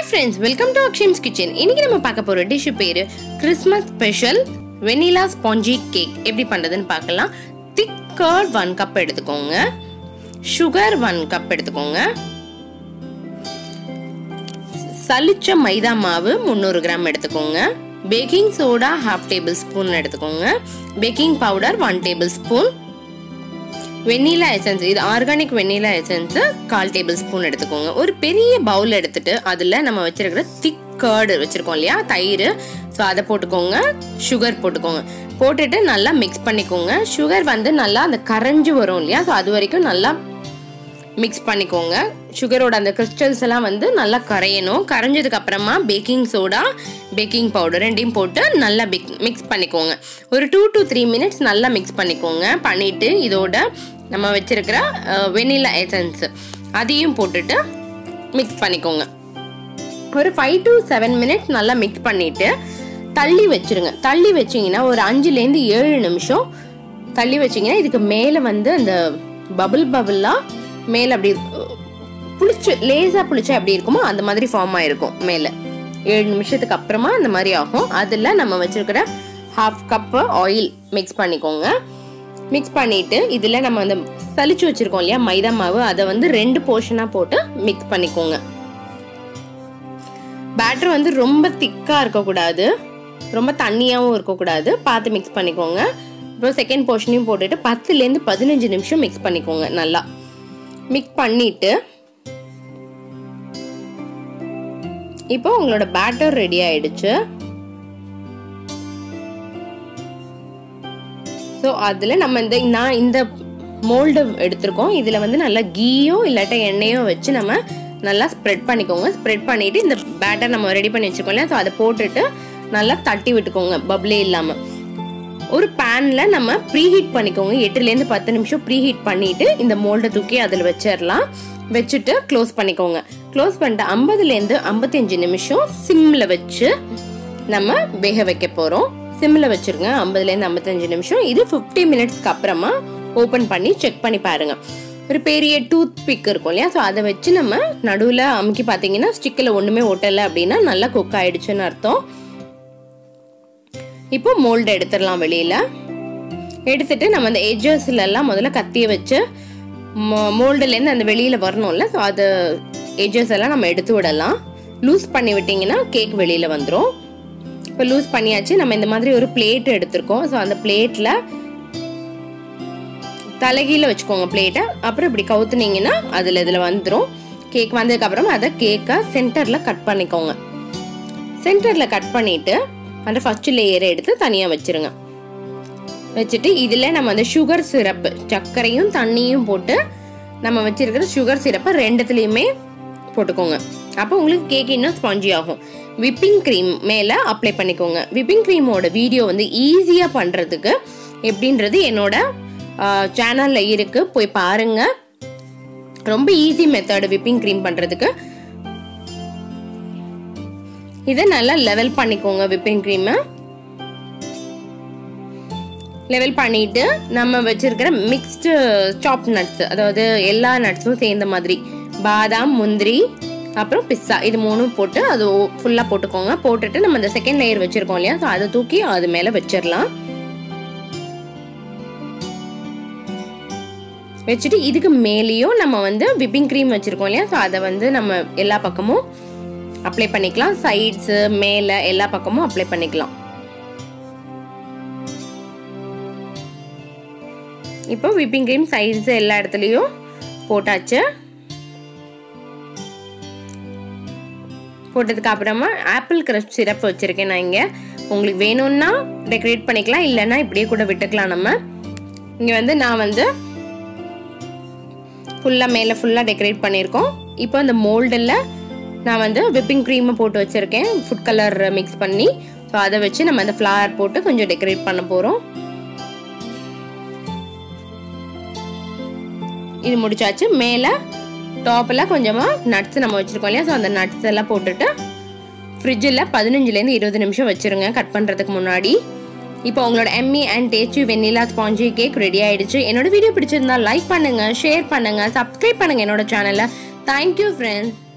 friends welcome to Akshim's kitchen இன்னைக்கு நம்ம பார்க்க போற டிஷ் பேரு Christmas special vanilla spongy cake எப்படி பண்றதுன்னு பார்க்கலாம் திக் கர்ட் ஒன் கப் எடுத்துக்கோங்க சுகர் ஒன் கப் எடுத்துக்கோங்க சலிச்ச மைதா மாவு முந்நூறு கிராம் எடுத்துக்கோங்க baking soda half table spoon எடுத்துக்கோங்க baking powder one table spoon vanilla essence இது ஆர்கானிக் வெண்ணிலா எசன்ஸ் கால் டேபிள் ஸ்பூன் எடுத்துக்கோங்க ஒரு பெரிய பவுல் எடுத்துட்டு அதில் நம்ம வச்சிருக்கிற திக் கர்டு வச்சிருக்கோம் இல்லையா தயிர் ஸோ அதை போட்டுக்கோங்க சுகர் போட்டுக்கோங்க போட்டுட்டு நல்லா மிக்ஸ் பண்ணிக்கோங்க சுகர் வந்து நல்லா அந்த கரைஞ்சு வரும் இல்லையா ஸோ அது வரைக்கும் நல்லா மிக்ஸ் பண்ணிக்கோங்க சுகரோட அந்த கிறிஸ்டல்ஸ் எல்லாம் வந்து நல்லா கரையணும் கரைஞ்சதுக்கு அப்புறமா பேக்கிங் சோடா பேக்கிங் பவுடர் ரெண்டையும் போட்டு நல்லா மிக்ஸ் பண்ணிக்கோங்க ஒரு டூ டு த்ரீ மினிட்ஸ் நல்லா மிக்ஸ் பண்ணிக்கோங்க பண்ணிட்டு இதோட நம்ம வச்சிருக்கிற வெனிலா எசன்ஸ் அதையும் போட்டுட்டு மிக்ஸ் பண்ணிக்கோங்க ஒரு ஃபைவ் டு செவன் மினிட்ஸ் நல்லா மிக்ஸ் பண்ணிட்டு தள்ளி வச்சிருங்க தள்ளி வச்சிங்கன்னா ஒரு அஞ்சுலேருந்து ஏழு நிமிஷம் தள்ளி வச்சிங்கன்னா இதுக்கு மேலே வந்து அந்த பபுள் பபுளாக மேலே அப்படி புளிச்சு லேசாக புளிச்சா எப்படி இருக்குமோ அந்த மாதிரி ஃபார்ம் ஆயிருக்கும் மேலே ஏழு நிமிஷத்துக்கு அப்புறமா அந்த மாதிரி ஆகும் அதில் நம்ம வச்சிருக்கிற ஹாஃப் கப்பு ஆயில் மிக்ஸ் பண்ணிக்கோங்க மிக்ஸ் பண்ணிட்டு இதில் நம்ம அந்த சலிச்சு வச்சிருக்கோம் இல்லையா மைதா மாவு அதை வந்து ரெண்டு போர்ஷனாக போட்டு மிக்ஸ் பண்ணிக்கோங்க பேட்டர் வந்து ரொம்ப திக்காக இருக்கக்கூடாது ரொம்ப தண்ணியாகவும் இருக்கக்கூடாது பார்த்து மிக்ஸ் பண்ணிக்கோங்க இப்போ செகண்ட் போர்ஷனையும் போட்டுட்டு பத்துலேருந்து பதினஞ்சு நிமிஷம் மிக்ஸ் பண்ணிக்கோங்க நல்லா மிக்ஸ் பண்ணிட்டு இப்போ உங்களோட பேட்டர் ரெடி ஆயிடுச்சு ஸோ அதில் நம்ம இந்த நான் இந்த மோல்டு எடுத்திருக்கோம் இதில் வந்து நல்லா கீயோ இல்லாட்டா எண்ணெயோ வச்சு நம்ம நல்லா ஸ்ப்ரெட் பண்ணிக்கோங்க ஸ்ப்ரெட் பண்ணிவிட்டு இந்த பேட்டர் நம்ம ரெடி பண்ணி வச்சுக்கோம் இல்லையா ஸோ அதை போட்டுட்டு நல்லா தட்டி விட்டுக்கோங்க பப்ளே இல்லாமல் ஒரு பேனில் நம்ம ப்ரீஹீட் பண்ணிக்கோங்க எட்டுலேருந்து பத்து நிமிஷம் ப்ரீஹீட் பண்ணிவிட்டு இந்த மோல்டை தூக்கி அதில் வச்சிடலாம் வச்சுட்டு க்ளோஸ் பண்ணிக்கோங்க க்ளோஸ் பண்ணிட்டு ஐம்பதுலேருந்து ஐம்பத்தஞ்சு நிமிஷம் சிம்மில் வச்சு நம்ம வேக வைக்க போகிறோம் சிம்மில் வச்சுருங்க ஐம்பதுலேருந்து ஐம்பத்தஞ்சு நிமிஷம் இது ஃபிஃப்டி மினிட்ஸ்க்கு அப்புறமா ஓப்பன் பண்ணி செக் பண்ணி பாருங்க ஒரு பெரிய டூத் பிக் இருக்கும் இல்லையா ஸோ அதை வச்சு நம்ம நடுவில் அமுக்கி பார்த்தீங்கன்னா ஸ்டிக்கில் ஒன்றுமே ஒட்டலை அப்படின்னா நல்லா குக் ஆயிடுச்சுன்னு அர்த்தம் இப்போ மோல்டு எடுத்துடலாம் வெளியில் எடுத்துட்டு நம்ம அந்த எட்ஜஸ்லலாம் முதல்ல கத்தியை வச்சு மோல்டுலேருந்து அந்த வெளியில் வரணும்ல ஸோ அது எட்ஜஸ் எல்லாம் நம்ம எடுத்து விடலாம் லூஸ் பண்ணி விட்டிங்கன்னா கேக் வெளியில் வந்துடும் இப்போ லூஸ் பண்ணியாச்சு நம்ம இந்த மாதிரி ஒரு பிளேட் எடுத்திருக்கோம் ஸோ அந்த பிளேட்டில் தலைகீழ வச்சுக்கோங்க பிளேட்டை அப்புறம் இப்படி கவுத்துனீங்கன்னா அதில் இதில் வந்துடும் கேக் வந்ததுக்கப்புறம் அதை கேக்கை சென்டரில் கட் பண்ணிக்கோங்க சென்டரில் கட் பண்ணிவிட்டு அந்த ஃபஸ்ட்டு லேயரை எடுத்து தனியாக வச்சுருங்க வச்சுட்டு இதில் நம்ம அந்த சுகர் சிரப்பு சர்க்கரையும் தண்ணியும் போட்டு நம்ம வச்சிருக்கிற சுகர் சிரப்பை ரெண்டுத்துலேயுமே போட்டுக்கோங்க அப்போ உங்களுக்கு கேக் இன்னும் ஸ்பாஞ்சி ஆகும் விப்பிங் க்ரீம் மேலே அப்ளை பண்ணிக்கோங்க விப்பிங் க்ரீமோட வீடியோ வந்து ஈஸியாக பண்ணுறதுக்கு எப்படின்றது என்னோட சேனலில் இருக்குது போய் பாருங்கள் ரொம்ப ஈஸி மெத்தடு விப்பிங் க்ரீம் பண்ணுறதுக்கு இதை நல்லா லெவல் பண்ணிக்கோங்க விப்பிங் க்ரீமை லெவல் பண்ணிட்டு நம்ம வச்சிருக்கிற மிக்ஸ்டு சாப் நட்ஸ் அதாவது எல்லா நட்ஸும் சேர்ந்த மாதிரி பாதாம் முந்திரி அப்புறம் பிஸ்ஸா இது மூணும் போட்டு அது ஃபுல்லாக போட்டுக்கோங்க போட்டுட்டு நம்ம இந்த செகண்ட் லேயர் வச்சிருக்கோம் இல்லையா ஸோ அதை தூக்கி அது மேலே வச்சிடலாம் வச்சுட்டு இதுக்கு மேலேயும் நம்ம வந்து விப்பிங் க்ரீம் வச்சுருக்கோம் இல்லையா ஸோ அதை வந்து நம்ம எல்லா பக்கமும் அப்ளை பண்ணிக்கலாம் சைட்ஸு மேலே எல்லா பக்கமும் அப்ளை பண்ணிக்கலாம் இப்போ விப்பிங் க்ரீம் சைட்ஸ் எல்லா இடத்துலையும் போட்டாச்சு போட்டதுக்கு அப்புறமா ஆப்பிள் கிரஸ்ட் சிரப் வச்சுருக்கேன் நான் இங்கே உங்களுக்கு வேணும்னா டெக்கரேட் பண்ணிக்கலாம் இல்லைன்னா இப்படியே கூட விட்டுக்கலாம் நம்ம இங்கே வந்து நான் வந்து ஃபுல்லாக மேலே ஃபுல்லாக டெக்கரேட் பண்ணியிருக்கோம் இப்போ அந்த மோல்டில் நான் வந்து விப்பிங் க்ரீமை போட்டு வச்சுருக்கேன் ஃபுட் கலர் மிக்ஸ் பண்ணி ஸோ அதை வச்சு நம்ம அந்த ஃப்ளவர் போட்டு கொஞ்சம் டெக்கரேட் பண்ண போகிறோம் இது முடிச்சாச்சு மேலே டாப்பில் கொஞ்சமாக நட்ஸ் நம்ம வச்சுருக்கோம் இல்லையா ஸோ அந்த நட்ஸ் எல்லாம் போட்டுட்டு ஃப்ரிட்ஜில் பதினஞ்சுலேருந்து இருபது நிமிஷம் வச்சுருங்க கட் பண்ணுறதுக்கு முன்னாடி இப்போ உங்களோட yummy and tasty vanilla spongy cake ready ஆயிடுச்சு என்னோட வீடியோ பிடிச்சிருந்தா லைக் பண்ணுங்கள் ஷேர் பண்ணுங்கள் சப்ஸ்கிரைப் பண்ணுங்கள் என்னோட சேனலை தேங்க்யூ ஃப்ரெண்ட்ஸ்